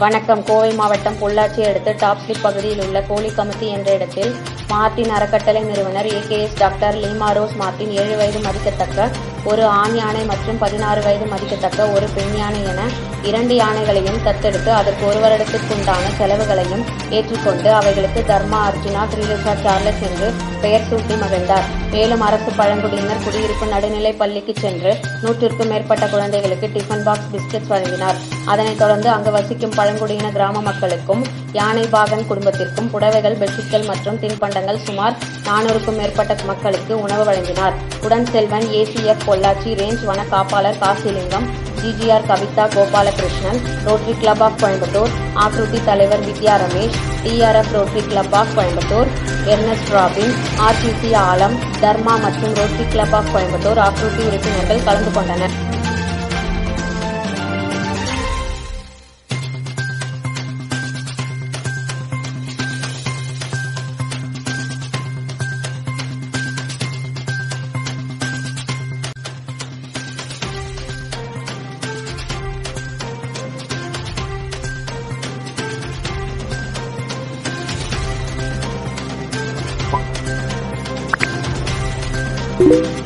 வணக்கம் கோவை மாவட்டம் பொள்ளாச்சி அடுத்த டாப்ஸ்லிப் பகுதியில் உள்ள கோழிக்கமுத்தி என்ற இடத்தில் மார்ட்டின் அறக்கட்டளை நிறுவனர் AKS doctor Leema Rose Martin ஏழு வயது மதிக்கத்தக்க ஒரு ஆண் யானை மற்றும் பதினாறு வயது மதிக்கத்தக்க ஒரு பெண் யானை என இரண்டு யானைகளையும் தத்தெடுத்து அதற்கு ஒரு வருடத்திற்குண்டான செலவுகளையும் ஏற்றுக்கொண்டு அவைகளுக்கு தர்மா அர்ஜுனா திரிலுசா சார்லஸ் என்று பெயர் சூட்டி மகிழ்ந்தார் மேலும் அரசு பழங்குடியினர் குடியிருப்பு நடுநிலை பள்ளிக்கு சென்று நூற்றிற்கும் மேற்பட்ட குழந்தைகளுக்கு டிஃபன் பாக்ஸ் பிஸ்கெட்ஸ் வழங்கினார் அதனைத் தொடர்ந்து அங்கு வசிக்கும் பழங்குடியின கிராம மக்களுக்கும் யானை பாகன் குடும்பத்திற்கும் புடவைகள் பெட்ஷீட்கள் மற்றும் தின்பண்டங்கள் சுமார் நானூறுக்கும் மேற்பட்ட மக்களுக்கு உணவு வழங்கினார் உடன் செல்வன் ஏசிஎஃப் பொள்ளாச்சி ரேஞ்ச் வன காப்பாளர் Kasilingam GGR Kavitha Gopalakrishnan Rotary Club of Coimbatore Aakruti தலைவர் Vidya Ramesh TRF Rotary Club of Coimbatore Ernest Robin RTC Alam Dharma மற்றும் Rotary Club of Coimbatore Aakruti உறுப்பினர்கள் கலந்து கொண்டனர் Thank you.